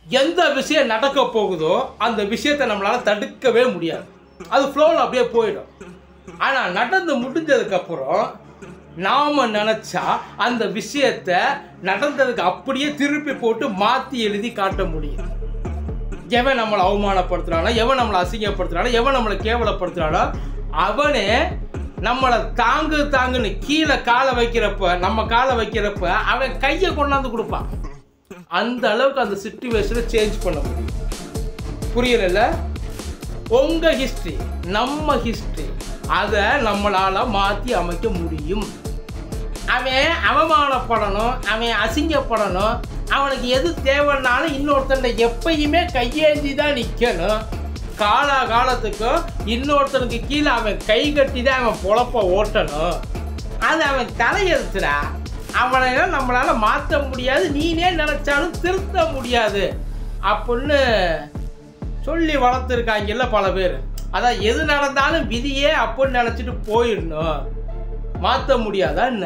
எந்த விஷயம் நடக்க போகுதோ அந்த விஷயத்தை நம்மளால தடுக்கவே முடியாது அது ஃப்ளோவில் அப்படியே போயிடும் ஆனால் நடந்து முடிஞ்சதுக்கப்புறம் நாம நினச்சா அந்த விஷயத்தை நடந்ததுக்கு அப்படியே திருப்பி போட்டு மாற்றி எழுதி காட்ட முடியும் எவன் நம்மளை அவமானப்படுத்துறானோ எவன் நம்மளை அசிங்கப்படுத்துறானோ எவன் நம்மளை கேவலப்படுத்துறானோ அவனே நம்மளை தாங்கு தாங்குன்னு கீழே காலை வைக்கிறப்ப நம்ம காலை வைக்கிறப்ப அவன் கையை கொண்டாந்து கொடுப்பான் அந்த அளவுக்கு அந்த சுச்சுவேஷனை சேஞ்ச் பண்ண முடியும் புரியல உங்க ஹிஸ்டரி நம்ம ஹிஸ்டரி அதை நம்மளால மாற்றி அமைக்க முடியும் அவன் அவமானப்படணும் அவன் அசிங்கப்படணும் அவனுக்கு எது தேவைன்னாலும் இன்னொருத்தன் எப்பயுமே கையேந்தி தான் நிற்கணும் காலா காலத்துக்கும் இன்னொருத்தனுக்கு கீழே அவன் கை கட்டி தான் அவன் பொழப்ப ஓட்டணும் அது அவன் தலையெழுத்துடா அவனை நம்மளால மாற்ற முடியாது நீனே நினைச்சாலும் திருத்த முடியாது அப்படின்னு சொல்லி வளர்த்துருக்காங்கல்ல பல பேர் அதான் எது நடந்தாலும் விதியே அப்படின்னு நினச்சிட்டு போயிடணும் மாற்ற முடியாதா என்ன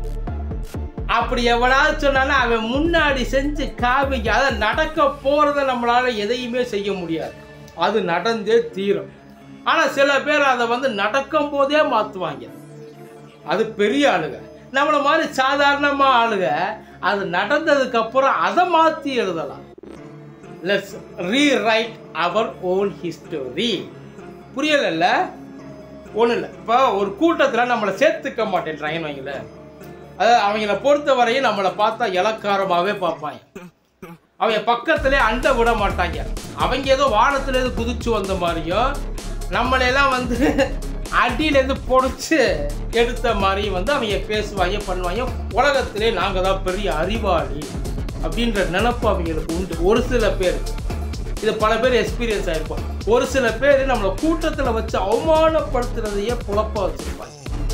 அப்படி எவனாவது சொன்னாலும் அவன் முன்னாடி செஞ்சு காவிக்க அதை நடக்க போகிறத நம்மளால எதையுமே செய்ய முடியாது அது நடந்தே தீரும் ஆனால் சில பேர் அதை வந்து நடக்கும் போதே மாற்றுவாங்க அது பெரிய ஆளுங்க நம்மளை மாதிரி சாதாரணமாக ஆளுங்க அது நடந்ததுக்கு அப்புறம் அதை மாற்றி எழுதலாம் let's rewrite our own history புரியலைல்ல ஒன்றும் இல்லை இப்போ ஒரு கூட்டத்தில் நம்மளை சேர்த்துக்க மாட்டேன்றாங்கன்னு வைங்களேன் அதாவது அவங்கள பொறுத்த வரையும் நம்மளை பார்த்தா இலக்காரமாகவே பார்ப்பாங்க அவங்க பக்கத்திலே அண்டை விட மாட்டாங்க அவங்க ஏதோ வானத்துலேருந்து குதிச்சு வந்த மாதிரியும் நம்மளையெல்லாம் வந்து அடியிலேருந்து பொடிச்சு எடுத்த மாதிரியும் வந்து அவங்க பேசுவாங்க பண்ணுவாங்க உலகத்திலே நாங்கள் தான் பெரிய அறிவாளி அப்படின்ற நினப்பு அவங்களுக்கு உண்டு ஒரு சில பேர் இது பல பேர் எக்ஸ்பீரியன்ஸ் ஆயிருப்போம் ஒரு சில பேர் நம்மளை கூட்டத்தில் வச்சு அவமானப்படுத்துறதையே புழப்ப வச்சிருப்பாங்க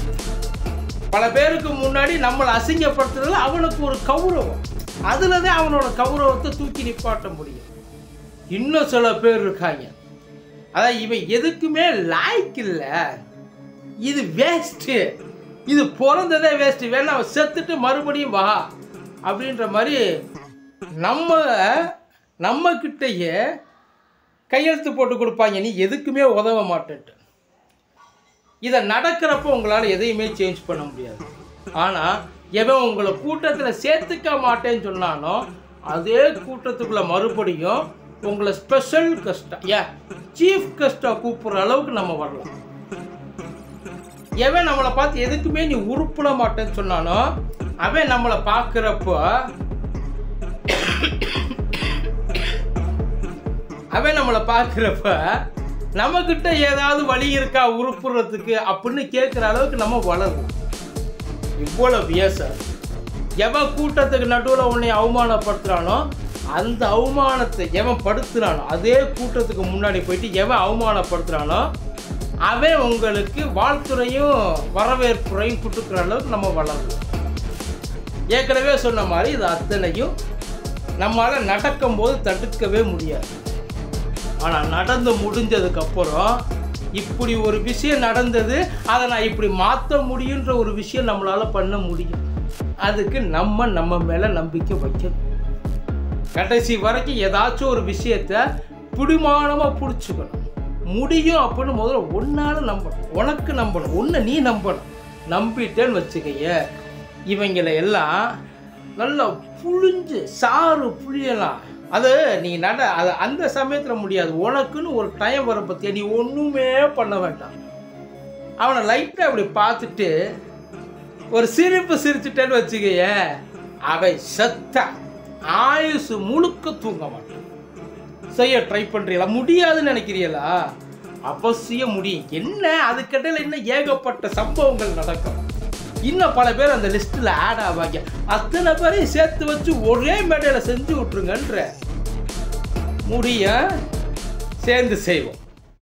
பல பேருக்கு முன்னாடி நம்மளை அசிங்கப்படுத்துறதுல அவனுக்கு ஒரு கௌரவம் அதில் தான் அவனோட கௌரவத்தை தூக்கி நிப்பாட்ட முடியும் இன்னும் சில பேர் இருக்காங்க அதான் இவன் எதுக்குமே லாய்க்கு இல்லை இது வேஸ்ட்டு இது பிறந்ததே வேஸ்ட்டு வேணா அவன் செத்துட்டு மறுபடியும் வா அப்படின்ற மாதிரி நம்ம நம்ம கிட்டயே கையெழுத்து போட்டு கொடுப்பாங்க நீ எதுக்குமே உதவ மாட்டேன்ட்டு இதை நடக்கிறப்போ உங்களால் எதையுமே சேஞ்ச் பண்ண முடியாது ஆனால் எவன் உங்களை கூட்டத்தில் சேர்த்துக்க மாட்டேன்னு சொன்னானோ அதே கூட்டத்துக்குள்ள மறுபடியும் உங்களை ஸ்பெஷல் கஷ்டம் ஏன் சீஃப் கஷ்டம் கூப்பிட்ற அளவுக்கு நம்ம வரலாம் எவன் நம்மளை பார்த்து எதுக்குமே நீ உருப்பிட மாட்டேன்னு சொன்னானோ அவன் நம்மளை பார்க்குறப்போ அவன் நம்மளை பார்க்குறப்ப நம்மக்கிட்ட ஏதாவது வழி இருக்கா உருப்புறதுக்கு அப்படின்னு கேட்குற அளவுக்கு நம்ம வளரும் இவ்வளோ வியசம் எவன் கூட்டத்துக்கு நடுவில் உன்னை அவமானப்படுத்துகிறானோ அந்த அவமானத்தை எவன் படுத்துறானோ அதே கூட்டத்துக்கு முன்னாடி போயிட்டு எவன் அவமானப்படுத்துகிறானோ அவன் உங்களுக்கு வாழ்த்துறையும் வரவேற்புரையும் கொடுக்குற அளவுக்கு நம்ம வளரலாம் ஏற்கனவே சொன்ன மாதிரி இது அத்தனையும் நம்மளால் நடக்கும்போது தடுக்கவே முடியாது ஆனால் நடந்து முடிஞ்சதுக்கப்புறம் இப்படி ஒரு விஷயம் நடந்தது அதை நான் இப்படி மாற்ற முடியுன்ற ஒரு விஷயம் நம்மளால் பண்ண முடியும் அதுக்கு நம்ம நம்ம மேலே நம்பிக்கை வைக்கணும் கடைசி வரைக்கும் ஏதாச்சும் ஒரு விஷயத்த பிடிமானமாக பிடிச்சிக்கணும் முடியும் அப்படின்னு முதல்ல ஒன்னால நம்பணும் உனக்கு நம்பணும் ஒன்று நீ நம்பணும் நம்பிட்டேன்னு வச்சுக்கைய இவங்களை எல்லாம் நல்லா புழிஞ்சு சாறு புளியலாம் அது நீ நட அது அந்த சமயத்தில் முடியாது உனக்குன்னு ஒரு டைம் வர பற்றியா நீ ஒன்றுமே பண்ண வேண்டாம் அவனை லைட்டாக அப்படி பார்த்துட்டு ஒரு சிரிப்பு சிரிச்சுட்டேன்னு வச்சுக்கைய அவன் செத்த ஆயுசு முழுக்க தூங்க மாட்டான் செய்ய ட்ரை பண்ணுறீங்களா முடியாதுன்னு நினைக்கிறீங்களா அவசியம் முடியும் என்ன அதுக்கிடையில் இன்னும் ஏகப்பட்ட சம்பவங்கள் நடக்கும் இன்னும் பல பேர் அந்த லிஸ்ட்டில் ஆட் ஆவாங்க அத்தனை பேரையும் சேர்த்து வச்சு ஒரே மேடையில் செஞ்சு விட்ருங்கன்ற முடிய சேர்ந்து செய்வோம்